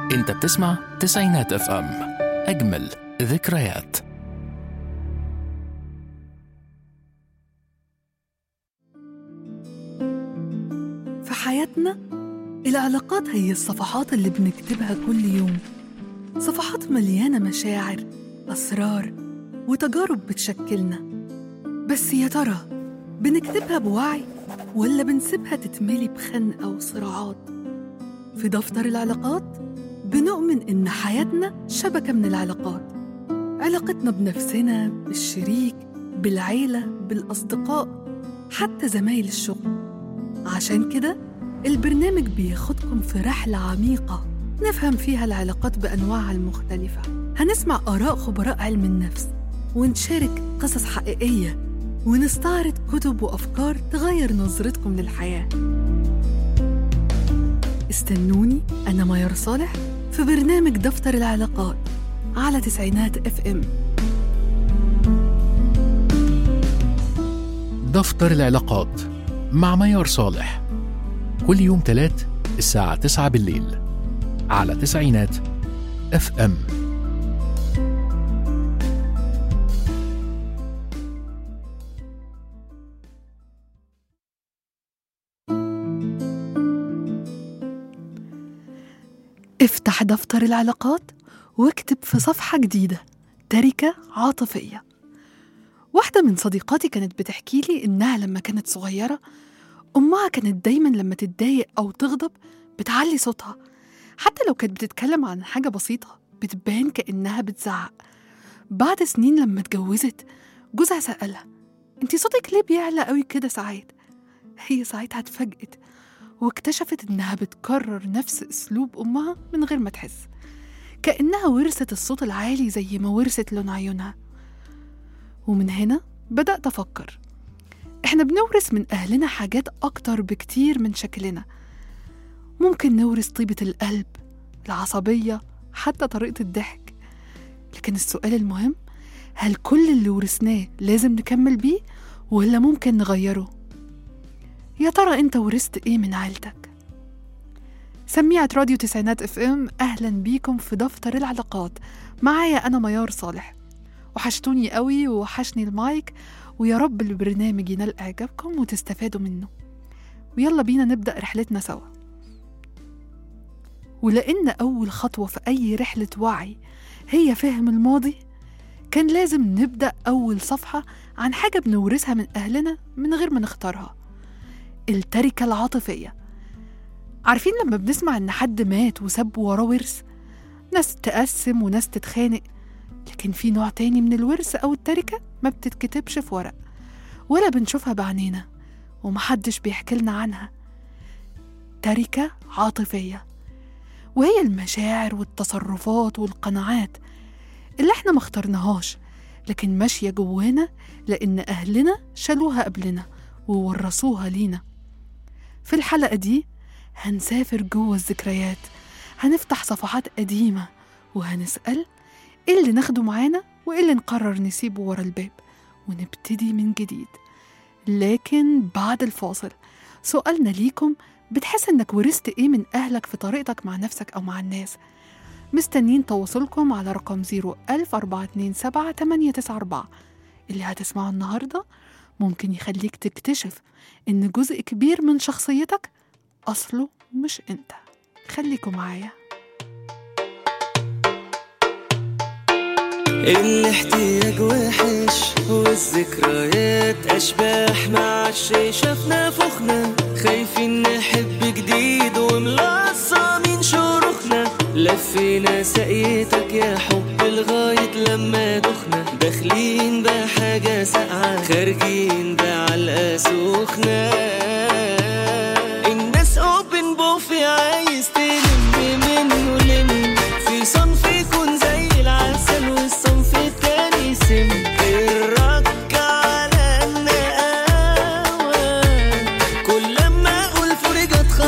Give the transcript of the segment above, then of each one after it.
انت بتسمع تسعينات اف ام اجمل ذكريات في حياتنا العلاقات هي الصفحات اللي بنكتبها كل يوم صفحات مليانة مشاعر أسرار وتجارب بتشكلنا بس يا ترى بنكتبها بوعي ولا بنسيبها تتملي بخنقة وصراعات في دفتر العلاقات بنؤمن إن حياتنا شبكة من العلاقات علاقتنا بنفسنا بالشريك بالعيلة بالأصدقاء حتى زمايل الشغل عشان كده البرنامج بياخدكم في رحلة عميقة نفهم فيها العلاقات بأنواعها المختلفة هنسمع آراء خبراء علم النفس ونشارك قصص حقيقية ونستعرض كتب وأفكار تغير نظرتكم للحياة استنوني أنا ميار صالح في برنامج دفتر العلاقات على تسعينات اف ام دفتر العلاقات مع ميار صالح كل يوم تلات الساعة 9 بالليل على تسعينات اف ام افتح دفتر العلاقات واكتب في صفحة جديدة تركة عاطفية واحدة من صديقاتي كانت بتحكي لي إنها لما كانت صغيرة أمها كانت دايما لما تتضايق أو تغضب بتعلي صوتها حتى لو كانت بتتكلم عن حاجة بسيطة بتبان كأنها بتزعق بعد سنين لما اتجوزت جوزها سألها انتي صوتك ليه بيعلى قوي كده ساعات هي ساعتها اتفاجئت واكتشفت إنها بتكرر نفس أسلوب أمها من غير ما تحس كأنها ورثت الصوت العالي زي ما ورثت لون عيونها ومن هنا بدأت أفكر إحنا بنورث من أهلنا حاجات أكتر بكتير من شكلنا ممكن نورث طيبة القلب العصبية حتى طريقة الضحك لكن السؤال المهم هل كل اللي ورثناه لازم نكمل بيه ولا ممكن نغيره؟ يا ترى انت ورثت ايه من عيلتك سميعة راديو تسعينات اف ام اهلا بيكم في دفتر العلاقات معايا انا ميار صالح وحشتوني قوي ووحشني المايك ويا رب البرنامج ينال اعجابكم وتستفادوا منه ويلا بينا نبدا رحلتنا سوا ولان اول خطوه في اي رحله وعي هي فهم الماضي كان لازم نبدا اول صفحه عن حاجه بنورثها من اهلنا من غير ما نختارها التركة العاطفية عارفين لما بنسمع إن حد مات وساب وراه ورث ناس تقسم وناس تتخانق لكن في نوع تاني من الورث أو التركة ما بتتكتبش في ورق ولا بنشوفها بعينينا ومحدش بيحكي لنا عنها تركة عاطفية وهي المشاعر والتصرفات والقناعات اللي احنا ما اخترناهاش لكن ماشية جوانا لأن أهلنا شالوها قبلنا وورثوها لينا في الحلقة دي هنسافر جوه الذكريات هنفتح صفحات قديمة وهنسأل إيه اللي ناخده معانا وإيه اللي نقرر نسيبه ورا الباب ونبتدي من جديد لكن بعد الفاصل سؤالنا ليكم بتحس إنك ورثت إيه من أهلك في طريقتك مع نفسك أو مع الناس مستنين تواصلكم على رقم 01427 اللي هتسمعه النهارده ممكن يخليك تكتشف إن جزء كبير من شخصيتك أصله مش أنت خليكم معايا الاحتياج وحش والذكريات أشباح مع الشي شافنا فخنا خايفين نحب جديد وملصمين شروخنا لفينا سقيتك يا حب لغاية لما دخنا داخلين بحاجة ساقعة خارجين بعلقة سخنة الناس اوبن بوفي عايز تلم منه لم في صنف يكون زي العسل والصنف التاني سم الرك على النقاوة كل لما اقول فرجت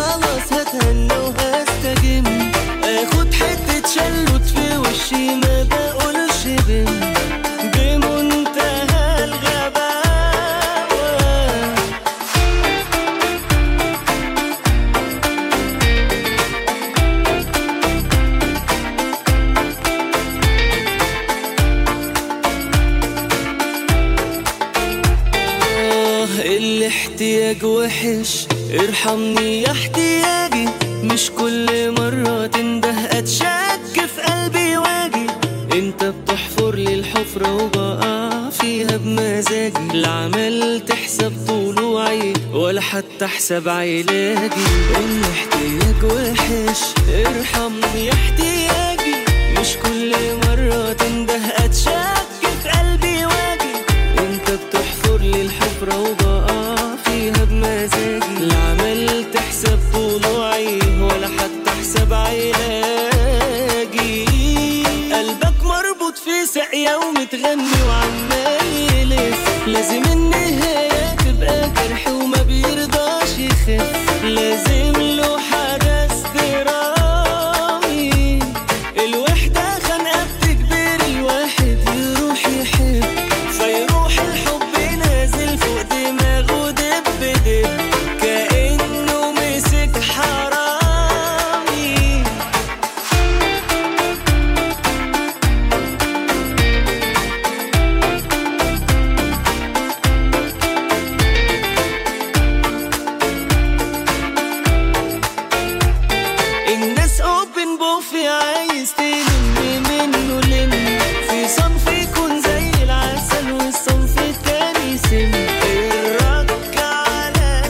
ارحمني يا احتياجي مش كل مرة تنده اتشك في قلبي واجي انت بتحفر لي الحفرة وبقع فيها بمزاجي لا عملت حساب طلوعي ولا حتى حساب علاجي ان احتياج وحش ارحمني يا احتياجي مش كل مرة تنده اتشك في قلبي واجي انت بتحفر لي الحفرة وبقع فيها بمزاجي لا عملت حساب طلوعي ولا حتى حساب علاجي قلبك مربوط في ساقية ومتغني وعمال يلف لازم النهاية تبقى جرح وما بيرضاش يخف لازم له حدث درامي الوحدة خانقة بتجبر الواحد يروح يحب فيروح الحب نازل فوق دماغه دب دب كأنه مسك حرامي الناس اوبن بوفي عايز تلم منه لم في صنف يكون زي العسل والصنف التاني سم الرك على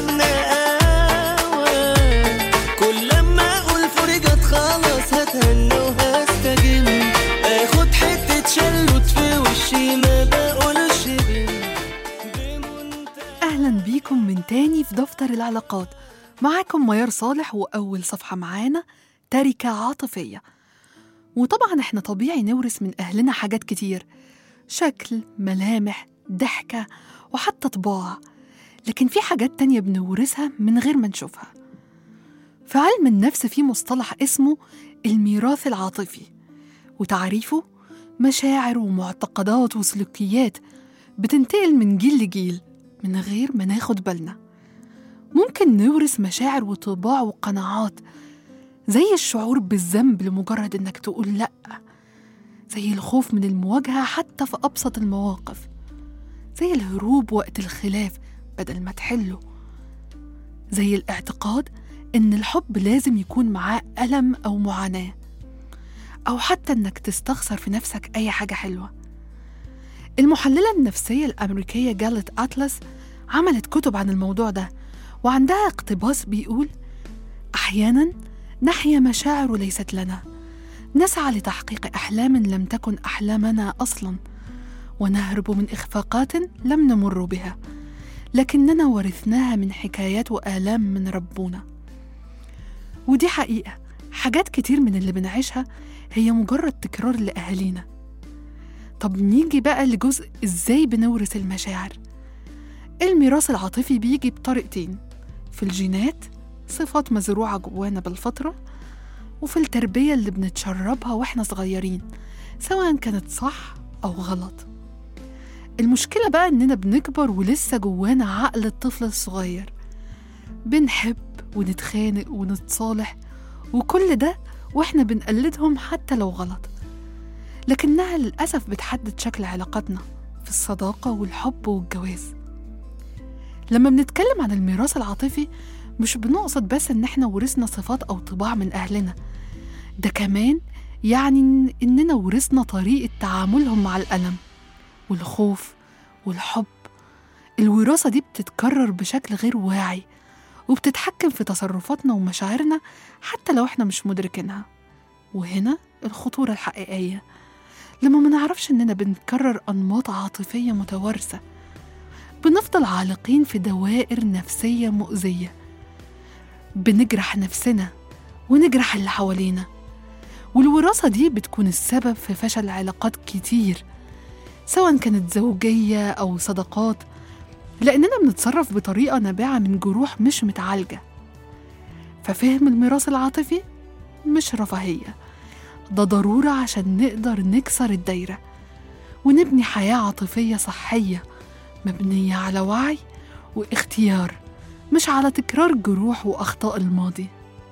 النقاوة كل لما اقول فرجت خلاص هتهنى وهستجم اخد حتة شلوت في وشي ما بقولش بم بمنتهى أهلا بيكم من تاني في دفتر العلاقات معاكم ميار صالح وأول صفحة معانا تركة عاطفية وطبعا احنا طبيعي نورث من أهلنا حاجات كتير شكل ملامح ضحكة وحتى طباع لكن في حاجات تانية بنورثها من غير ما نشوفها في علم النفس في مصطلح اسمه الميراث العاطفي وتعريفه مشاعر ومعتقدات وسلوكيات بتنتقل من جيل لجيل من غير ما ناخد بالنا ممكن نورث مشاعر وطباع وقناعات زي الشعور بالذنب لمجرد انك تقول لا زي الخوف من المواجهة حتى في أبسط المواقف زي الهروب وقت الخلاف بدل ما تحله زي الاعتقاد إن الحب لازم يكون معاه ألم أو معاناة أو حتى إنك تستخسر في نفسك أي حاجة حلوة المحللة النفسية الأمريكية جالت أتلس عملت كتب عن الموضوع ده وعندها اقتباس بيقول أحيانا نحيا مشاعر ليست لنا نسعى لتحقيق أحلام لم تكن أحلامنا أصلا ونهرب من إخفاقات لم نمر بها لكننا ورثناها من حكايات وآلام من ربنا ودي حقيقة حاجات كتير من اللي بنعيشها هي مجرد تكرار لأهالينا طب نيجي بقى لجزء إزاي بنورث المشاعر الميراث العاطفي بيجي بطريقتين في الجينات صفات مزروعة جوانا بالفطرة وفي التربية اللي بنتشربها واحنا صغيرين سواء كانت صح أو غلط المشكلة بقى إننا بنكبر ولسه جوانا عقل الطفل الصغير بنحب ونتخانق ونتصالح وكل ده واحنا بنقلدهم حتى لو غلط لكنها للأسف بتحدد شكل علاقاتنا في الصداقة والحب والجواز لما بنتكلم عن الميراث العاطفي مش بنقصد بس إن إحنا ورثنا صفات أو طباع من أهلنا ده كمان يعني إن- إننا ورثنا طريقة تعاملهم مع الألم والخوف والحب الوراثة دي بتتكرر بشكل غير واعي وبتتحكم في تصرفاتنا ومشاعرنا حتى لو إحنا مش مدركينها وهنا الخطورة الحقيقية لما ما نعرفش إننا بنكرر أنماط عاطفية متوارثة بنفضل عالقين في دوائر نفسية مؤذية بنجرح نفسنا ونجرح اللي حوالينا والوراثة دي بتكون السبب في فشل علاقات كتير سواء كانت زوجية أو صداقات لأننا بنتصرف بطريقة نابعة من جروح مش متعالجة ففهم الميراث العاطفي مش رفاهية ده ضرورة عشان نقدر نكسر الدايرة ونبني حياة عاطفية صحية مبنية على وعي واختيار مش على تكرار جروح وأخطاء الماضي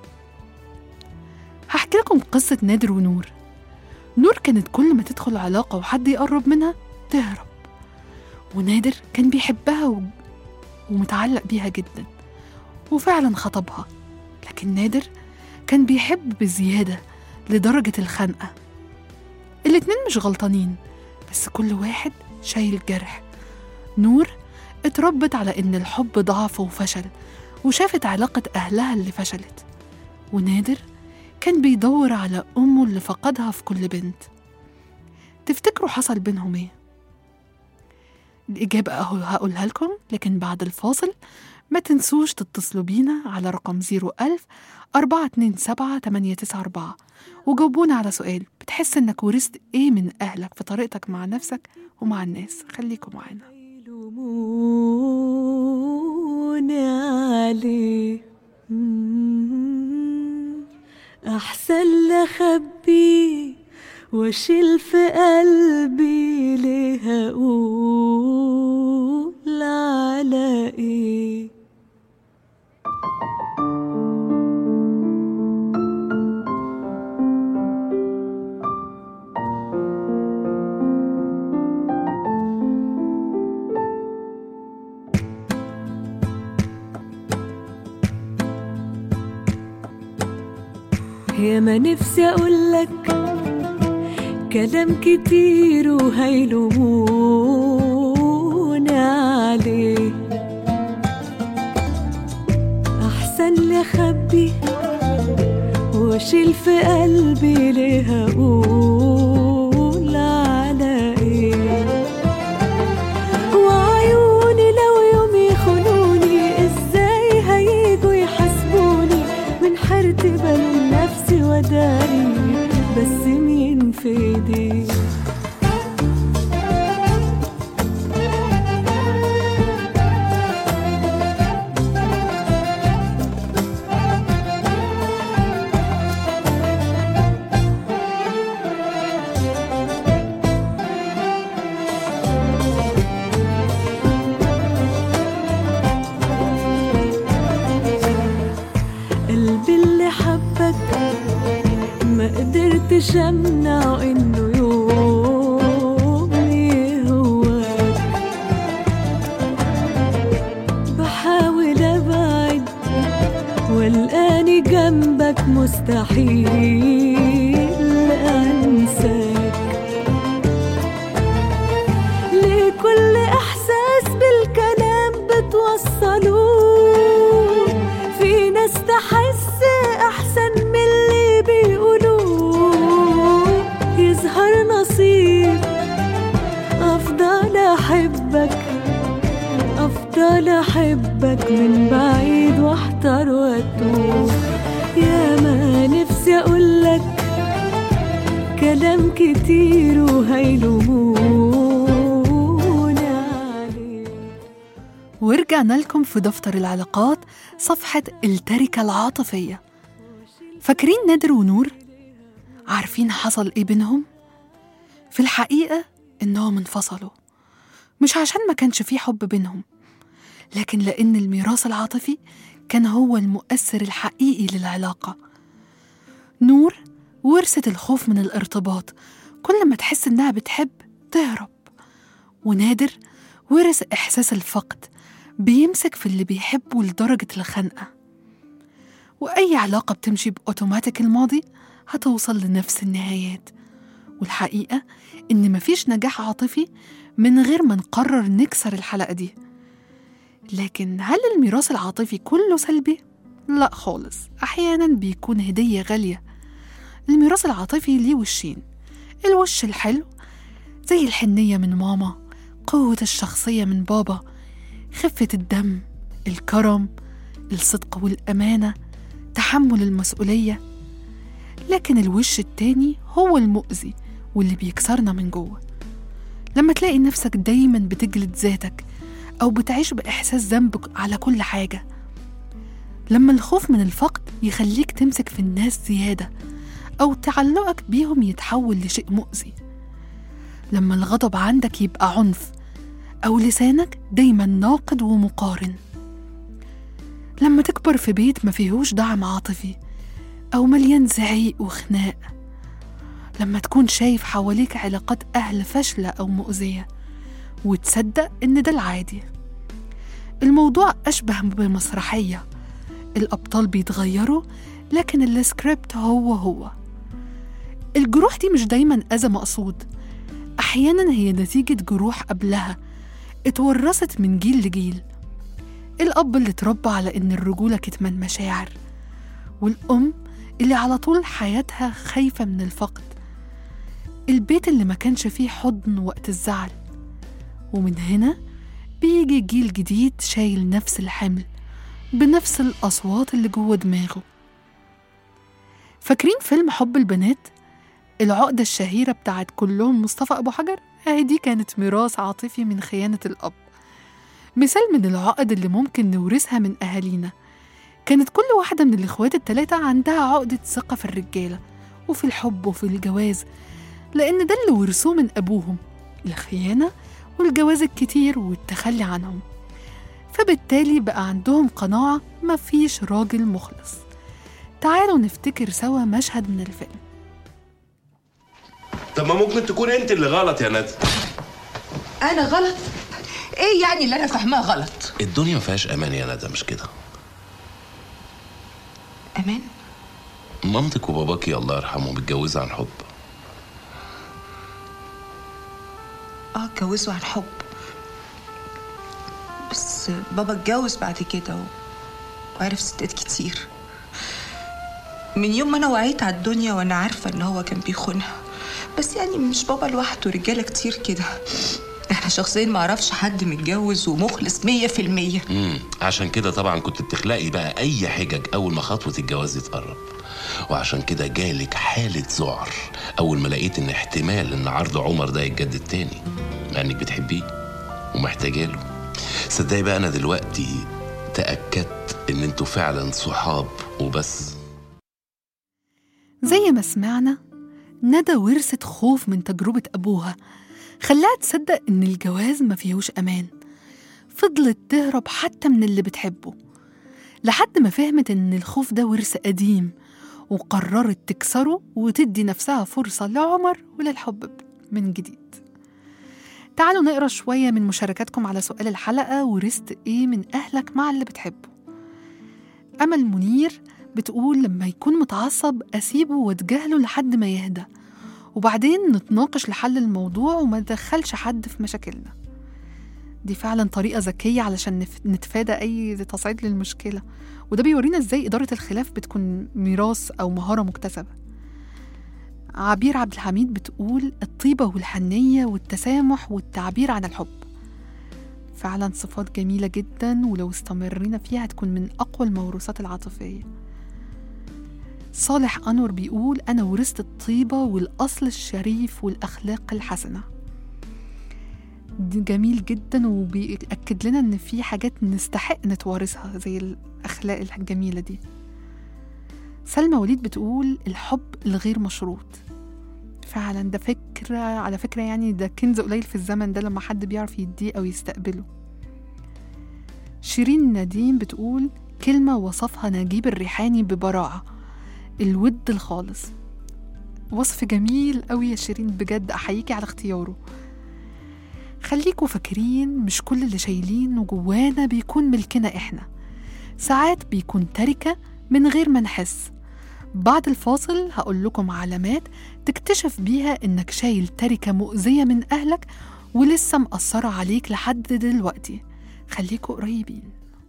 هحكي لكم قصة نادر ونور نور كانت كل ما تدخل علاقة وحد يقرب منها تهرب ونادر كان بيحبها و... ومتعلق بيها جدا وفعلا خطبها لكن نادر كان بيحب بزيادة لدرجة الخنقة الاتنين مش غلطانين بس كل واحد شايل جرح نور اتربت على إن الحب ضعف وفشل وشافت علاقة أهلها اللي فشلت ونادر كان بيدور على أمه اللي فقدها في كل بنت تفتكروا حصل بينهم إيه؟ الإجابة أهو هقولها لكم لكن بعد الفاصل ما تنسوش تتصلوا بينا على رقم 01000 427 894 وجاوبونا على سؤال بتحس إنك ورثت إيه من أهلك في طريقتك مع نفسك ومع الناس خليكم معانا يلوموني عليه مم. أحسن لأخبيه وأشيل في قلبي ليه أقول على إيه يا ما نفسي اقولك كلام كتير وهيلوموني عليه احسن لي اخبي واشيل في قلبي ليه اقول على ايه وعيوني لو يوم يخونوني ازاي هيجوا يحاسبوني من حيرتي بلوم نفسي وداري بس مين في ايدي قلبي اللي حبك ما قدرتش امنع انه يوم يهواك بحاول ابعد والقاني جنبك مستحيل انساك ليه كل احساس بالكلام بتوصلوه في ناس تحس احسن من اللي بيقولوه يظهر نصيب افضل احبك افضل احبك من بعيد واحتار واتوه يا ما نفسي اقولك كلام كتير وهيلوموني عليه ورجعنا لكم في دفتر العلاقات صفحة التركة العاطفية فاكرين نادر ونور؟ عارفين حصل ايه بينهم؟ في الحقيقة إنهم انفصلوا مش عشان ما كانش في حب بينهم لكن لأن الميراث العاطفي كان هو المؤثر الحقيقي للعلاقة نور ورثت الخوف من الارتباط كل ما تحس إنها بتحب تهرب ونادر ورث إحساس الفقد بيمسك في اللي بيحبه لدرجة الخنقة وأي علاقة بتمشي بأوتوماتيك الماضي هتوصل لنفس النهايات والحقيقة إن مفيش نجاح عاطفي من غير ما نقرر نكسر الحلقة دي لكن هل الميراث العاطفي كله سلبي؟ لا خالص أحيانا بيكون هدية غالية الميراث العاطفي ليه وشين الوش الحلو زي الحنية من ماما قوة الشخصية من بابا خفة الدم الكرم الصدق والأمانة تحمل المسؤولية لكن الوش التاني هو المؤذي واللي بيكسرنا من جوه لما تلاقي نفسك دايما بتجلد ذاتك أو بتعيش بإحساس ذنب على كل حاجة لما الخوف من الفقد يخليك تمسك في الناس زيادة أو تعلقك بيهم يتحول لشيء مؤذي لما الغضب عندك يبقى عنف أو لسانك دايما ناقد ومقارن لما تكبر في بيت ما فيهوش دعم عاطفي أو مليان زعيق وخناق لما تكون شايف حواليك علاقات أهل فاشلة أو مؤذية وتصدق إن ده العادي الموضوع أشبه بمسرحية الأبطال بيتغيروا لكن السكريبت هو هو الجروح دي مش دايما أذى مقصود أحيانا هي نتيجة جروح قبلها اتورثت من جيل لجيل الأب اللي اتربى على إن الرجولة كتمان مشاعر والأم اللي على طول حياتها خايفة من الفقد البيت اللي ما كانش فيه حضن وقت الزعل ومن هنا بيجي جيل جديد شايل نفس الحمل بنفس الأصوات اللي جوه دماغه فاكرين فيلم حب البنات؟ العقدة الشهيرة بتاعت كلهم مصطفى أبو حجر أهي دي كانت ميراث عاطفي من خيانة الأب مثال من العقد اللي ممكن نورثها من أهالينا كانت كل واحدة من الإخوات التلاتة عندها عقدة ثقة في الرجالة وفي الحب وفي الجواز لأن ده اللي ورثوه من أبوهم الخيانة والجواز الكتير والتخلي عنهم فبالتالي بقى عندهم قناعة مفيش راجل مخلص تعالوا نفتكر سوا مشهد من الفيلم طب ما ممكن تكون انت اللي غلط يا ندى انا غلط ايه يعني اللي انا فاهماه غلط الدنيا ما فيهاش امان يا ندى مش كده امان مامتك وباباكي الله يرحمهم اتجوزوا عن حب اه اتجوزوا عن حب بس بابا اتجوز بعد كده و... وعرف ستات كتير من يوم ما انا وعيت على الدنيا وانا عارفه ان هو كان بيخونها بس يعني مش بابا لوحده رجاله كتير كده انا شخصيا ما اعرفش حد متجوز ومخلص مية في المية امم عشان كده طبعا كنت بتخلقي بقى اي حجج اول ما خطوه الجواز دي تقرب وعشان كده جالك حاله ذعر اول ما لقيت ان احتمال ان عرض عمر ده يتجدد تاني مع انك بتحبيه ومحتاجه له صدقي بقى انا دلوقتي تاكدت ان انتوا فعلا صحاب وبس زي ما سمعنا ندى ورثت خوف من تجربة أبوها خلاها تصدق إن الجواز ما فيهوش أمان فضلت تهرب حتى من اللي بتحبه لحد ما فهمت إن الخوف ده ورث قديم وقررت تكسره وتدي نفسها فرصة لعمر وللحب من جديد تعالوا نقرا شوية من مشاركاتكم على سؤال الحلقة ورثت إيه من أهلك مع اللي بتحبه أمل منير بتقول لما يكون متعصب أسيبه وأتجاهله لحد ما يهدى وبعدين نتناقش لحل الموضوع وما ندخلش حد في مشاكلنا دي فعلا طريقة ذكية علشان نف- نتفادى أي تصعيد للمشكلة وده بيورينا إزاي إدارة الخلاف بتكون ميراث أو مهارة مكتسبة عبير عبد الحميد بتقول الطيبة والحنية والتسامح والتعبير عن الحب فعلا صفات جميلة جدا ولو استمرينا فيها هتكون من أقوى الموروثات العاطفية صالح أنور بيقول أنا ورثت الطيبة والأصل الشريف والأخلاق الحسنة دي جميل جدا وبيأكد لنا إن في حاجات نستحق نتوارثها زي الأخلاق الجميلة دي سلمى وليد بتقول الحب الغير مشروط فعلا ده فكرة على فكرة يعني ده كنز قليل في الزمن ده لما حد بيعرف يديه أو يستقبله شيرين نديم بتقول كلمة وصفها نجيب الريحاني ببراعة الود الخالص وصف جميل قوي يا شيرين بجد أحييكي على اختياره خليكوا فاكرين مش كل اللي شايلينه جوانا بيكون ملكنا إحنا ساعات بيكون تركة من غير ما نحس بعد الفاصل هقول لكم علامات تكتشف بيها إنك شايل تركة مؤذية من أهلك ولسه مأثرة عليك لحد دلوقتي خليكوا قريبين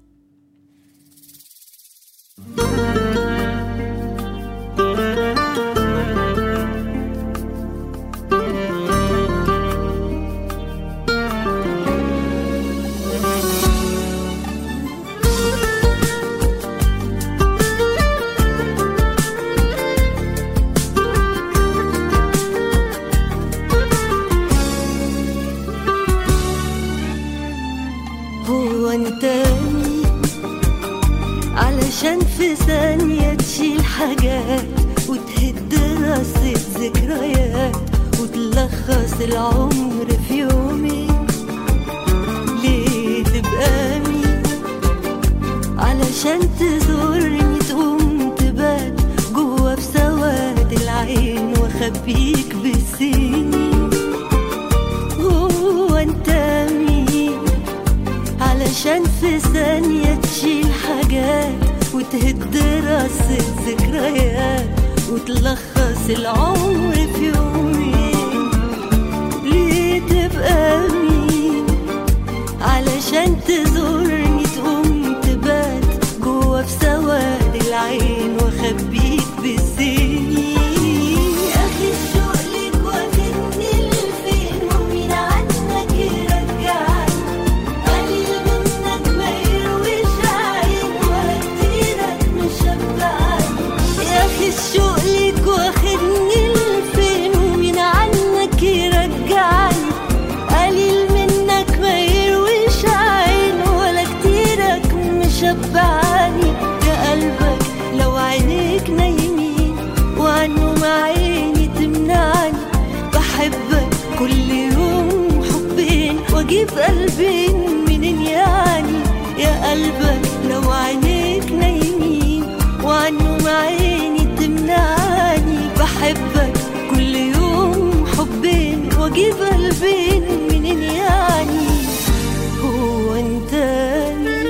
هو انت مين علشان في ثانية تشيل حاجات وتهد رصة ذكريات وتلخص العمر في يومين ليه تبقى مين علشان تزورني تقوم تبات جوا في سواد العين واخبيك بالسنين هو انت مين علشان في ثانية تشيل حاجات وتهد راسة ذكريات وتلخص العمر في يومين ليه تبقى مين علشان تزورني تقوم تبات جوا في سواد العين واخبيك بالسنين اخي الشوق ليك واخدني لفين ومين عنك يرجعني قليل منك ما يرويش عين ولا كتيرك مشبعني يا اخي الشوق ليك واخدني لفين ومين عنك يرجعني قليل منك ما يرويش عين ولا كتيرك مشبعني يا قلبك لو عينيك نايمين وعنهم عيني تمنعني بحبك كل يوم حبين واجيب قلبين منين يعني يا قلبك لو عينيك نايمين وعنهم عيني تمنعني بحبك كل يوم حبين واجيب قلبين منين يعني هو انت مين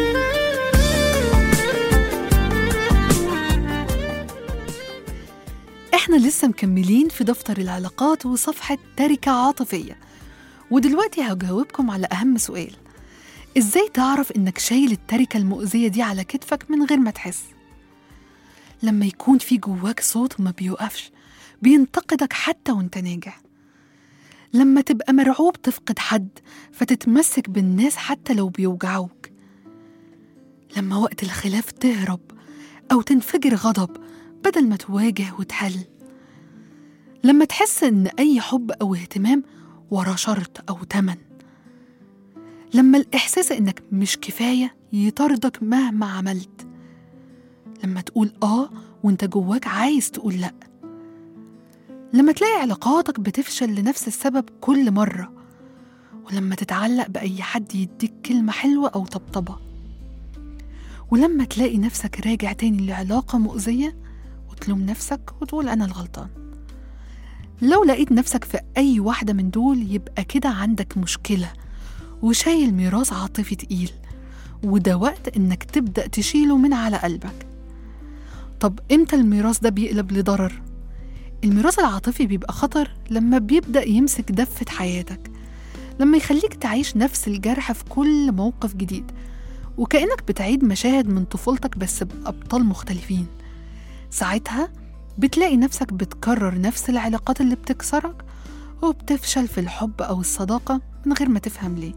احنا لسه مكملين في دفتر العلاقات وصفحة تركة عاطفية ودلوقتي هجاوبكم على أهم سؤال ازاي تعرف انك شايل التركة المؤذية دي على كتفك من غير ما تحس لما يكون في جواك صوت ما بيوقفش بينتقدك حتى وانت ناجح لما تبقى مرعوب تفقد حد فتتمسك بالناس حتى لو بيوجعوك لما وقت الخلاف تهرب أو تنفجر غضب بدل ما تواجه وتحل لما تحس إن أي حب أو اهتمام ورا شرط أو تمن لما الإحساس إنك مش كفاية يطاردك مهما عملت لما تقول آه وإنت جواك عايز تقول لأ لما تلاقي علاقاتك بتفشل لنفس السبب كل مرة ولما تتعلق بأي حد يديك كلمة حلوة أو طبطبة ولما تلاقي نفسك راجع تاني لعلاقة مؤذية وتلوم نفسك وتقول أنا الغلطان لو لقيت نفسك في أي واحدة من دول يبقى كده عندك مشكلة وشايل ميراث عاطفي تقيل وده وقت إنك تبدأ تشيله من على قلبك طب إمتى الميراث ده بيقلب لضرر؟ الميراث العاطفي بيبقى خطر لما بيبدأ يمسك دفة حياتك لما يخليك تعيش نفس الجرح في كل موقف جديد وكأنك بتعيد مشاهد من طفولتك بس بأبطال مختلفين ساعتها بتلاقي نفسك بتكرر نفس العلاقات اللي بتكسرك وبتفشل في الحب أو الصداقة من غير ما تفهم ليه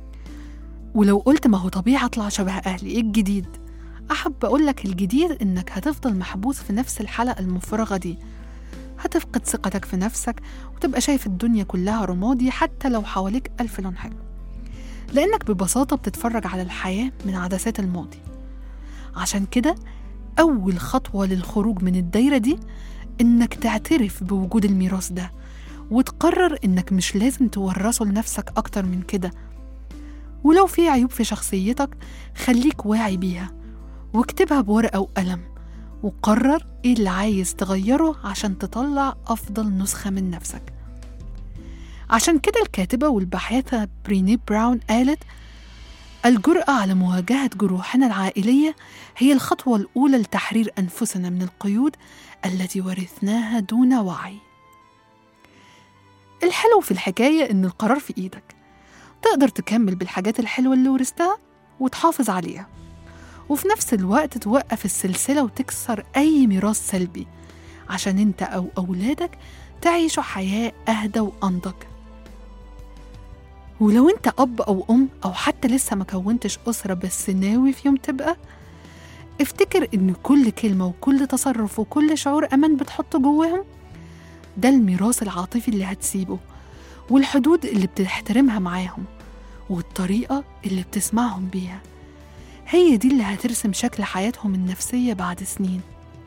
ولو قلت ما هو طبيعي أطلع شبه أهلي إيه الجديد؟ أحب أقولك الجديد إنك هتفضل محبوس في نفس الحلقة المفرغة دي هتفقد ثقتك في نفسك وتبقى شايف الدنيا كلها رمادي حتى لو حواليك ألف لون حلو لأنك ببساطة بتتفرج على الحياة من عدسات الماضي عشان كده أول خطوة للخروج من الدايرة دي إنك تعترف بوجود الميراث ده وتقرر إنك مش لازم تورثه لنفسك أكتر من كده ولو في عيوب في شخصيتك خليك واعي بيها واكتبها بورقة وقلم وقرر إيه اللي عايز تغيره عشان تطلع أفضل نسخة من نفسك عشان كده الكاتبة والباحثة بريني براون قالت الجرأة على مواجهة جروحنا العائلية هي الخطوة الأولى لتحرير أنفسنا من القيود التي ورثناها دون وعي الحلو في الحكاية إن القرار في إيدك تقدر تكمل بالحاجات الحلوة اللي ورثتها وتحافظ عليها وفي نفس الوقت توقف السلسلة وتكسر أي ميراث سلبي عشان أنت أو أولادك تعيشوا حياة أهدى وأنضج ولو أنت أب أو أم أو حتى لسه ما كونتش أسرة بس ناوي في يوم تبقى افتكر إن كل كلمة وكل تصرف وكل شعور أمان بتحطه جواهم ده الميراث العاطفي اللي هتسيبه والحدود اللي بتحترمها معاهم والطريقة اللي بتسمعهم بيها هي دي اللي هترسم شكل حياتهم النفسية بعد سنين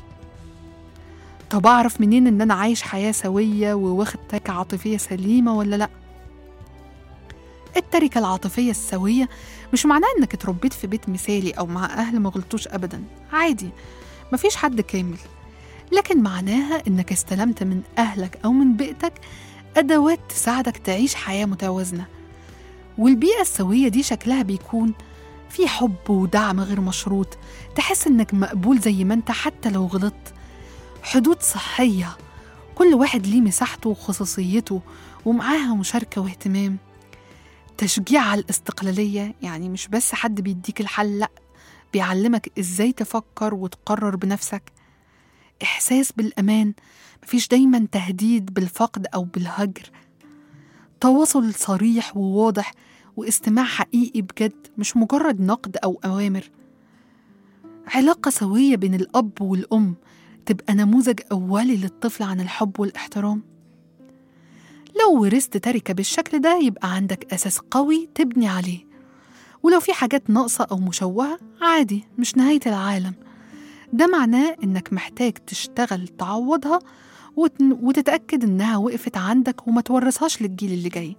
طب أعرف منين إن أنا عايش حياة سوية وواخد تركة عاطفية سليمة ولا لأ؟ التركة العاطفية السوية مش معناها إنك اتربيت في بيت مثالي أو مع أهل ما غلطوش أبدا عادي مفيش حد كامل لكن معناها إنك استلمت من أهلك أو من بيئتك أدوات تساعدك تعيش حياة متوازنة والبيئة السوية دي شكلها بيكون في حب ودعم غير مشروط تحس إنك مقبول زي ما أنت حتى لو غلطت حدود صحية كل واحد ليه مساحته وخصوصيته ومعاها مشاركة واهتمام تشجيع على الاستقلالية يعني مش بس حد بيديك الحل لأ بيعلمك إزاي تفكر وتقرر بنفسك إحساس بالأمان مفيش دايما تهديد بالفقد أو بالهجر تواصل صريح وواضح واستماع حقيقي بجد مش مجرد نقد أو أوامر علاقة سوية بين الأب والأم تبقى نموذج أولي للطفل عن الحب والاحترام لو ورثت تركة بالشكل ده يبقى عندك أساس قوي تبني عليه ولو في حاجات ناقصة أو مشوهة عادي مش نهاية العالم ده معناه إنك محتاج تشتغل تعوضها وت- وتتأكد إنها وقفت عندك وما تورثهاش للجيل اللي جاي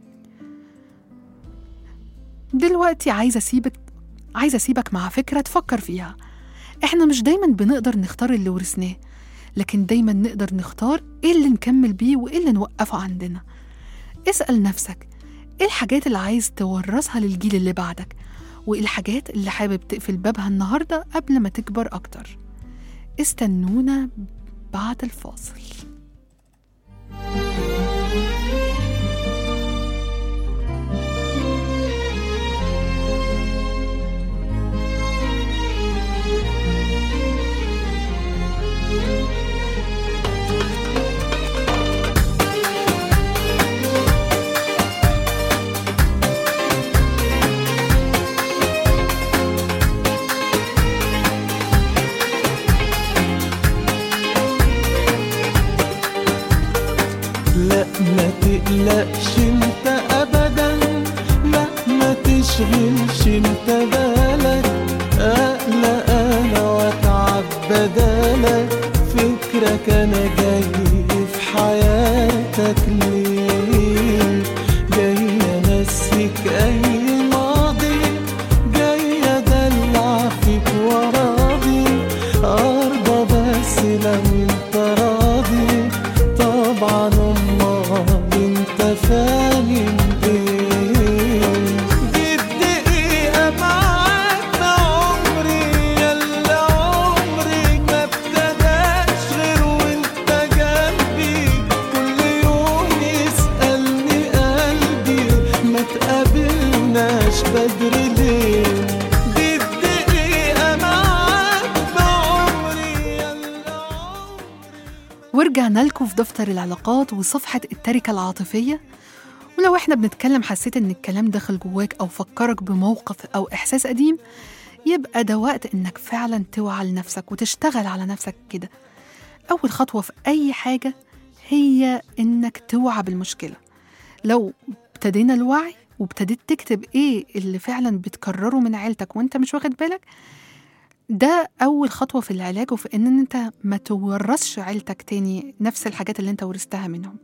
دلوقتي عايزة أسيبك عايزة أسيبك مع فكرة تفكر فيها إحنا مش دايما بنقدر نختار اللي ورثناه لكن دايما نقدر نختار إيه اللي نكمل بيه وإيه اللي نوقفه عندنا اسأل نفسك إيه الحاجات اللي عايز تورثها للجيل اللي بعدك وإيه الحاجات اللي حابب تقفل بابها النهاردة قبل ما تكبر أكتر استنونا بعد الفاصل لا ما تقلقش انت ابدا لا ما تشغلش انت بالك اقلق انا واتعب بدالك فكرك انا جاي في حياتك ليه جاي انسيك اي ماضي جاي ادلع فيك وراضي ارضى بس لو انت راضي طبعا امال انت فاهم ايه دي الدقيقة معاك ده عمري يلا عمري ما ابتداش غير وانت جنبي كل يوم يسألني قلبي ما تقابلناش بدري ليه دي الدقيقة معاك ده عمري يلا عمري ورجعنا لكم في دفتر العلاقات وصفحة التركة العاطفية ولو احنا بنتكلم حسيت ان الكلام دخل جواك او فكرك بموقف او احساس قديم يبقى ده وقت انك فعلا توعى لنفسك وتشتغل على نفسك كده اول خطوة في اي حاجة هي انك توعى بالمشكلة لو ابتدينا الوعي وابتديت تكتب ايه اللي فعلا بتكرره من عيلتك وانت مش واخد بالك ده أول خطوة في العلاج وفي إن أنت ما تورثش عيلتك تاني نفس الحاجات اللي أنت ورثتها منهم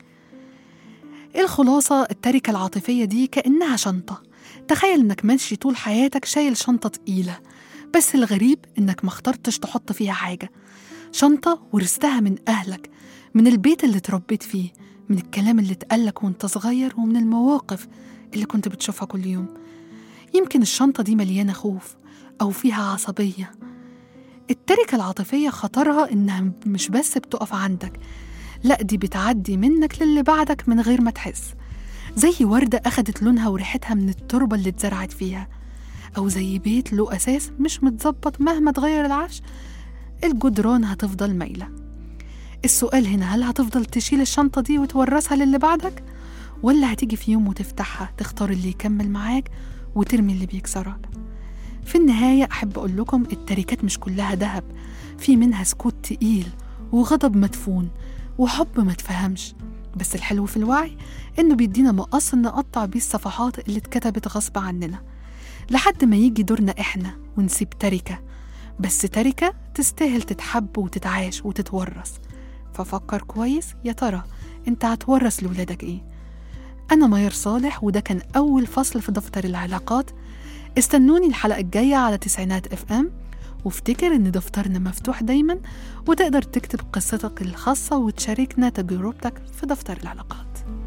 الخلاصة التركة العاطفية دي كأنها شنطة تخيل إنك ماشي طول حياتك شايل شنطة تقيلة بس الغريب إنك ما اخترتش تحط فيها حاجة شنطة ورثتها من أهلك من البيت اللي اتربيت فيه من الكلام اللي اتقالك وانت صغير ومن المواقف اللي كنت بتشوفها كل يوم يمكن الشنطة دي مليانة خوف أو فيها عصبية التركة العاطفية خطرها إنها مش بس بتقف عندك لأ دي بتعدي منك للي بعدك من غير ما تحس زي وردة أخدت لونها وريحتها من التربة اللي اتزرعت فيها أو زي بيت له أساس مش متظبط مهما تغير العفش الجدران هتفضل مايلة السؤال هنا هل هتفضل تشيل الشنطة دي وتورثها للي بعدك ولا هتيجي في يوم وتفتحها تختار اللي يكمل معاك وترمي اللي بيكسرك في النهاية أحب أقول لكم التركات مش كلها دهب في منها سكوت تقيل وغضب مدفون وحب ما تفهمش بس الحلو في الوعي إنه بيدينا مقص نقطع بيه الصفحات اللي اتكتبت غصب عننا لحد ما يجي دورنا إحنا ونسيب تركة بس تركة تستاهل تتحب وتتعاش وتتورث ففكر كويس يا ترى انت هتورث لولادك ايه أنا ميار صالح وده كان أول فصل في دفتر العلاقات استنوني الحلقة الجاية على تسعينات اف ام وافتكر ان دفترنا مفتوح دايما وتقدر تكتب قصتك الخاصة وتشاركنا تجربتك في دفتر العلاقات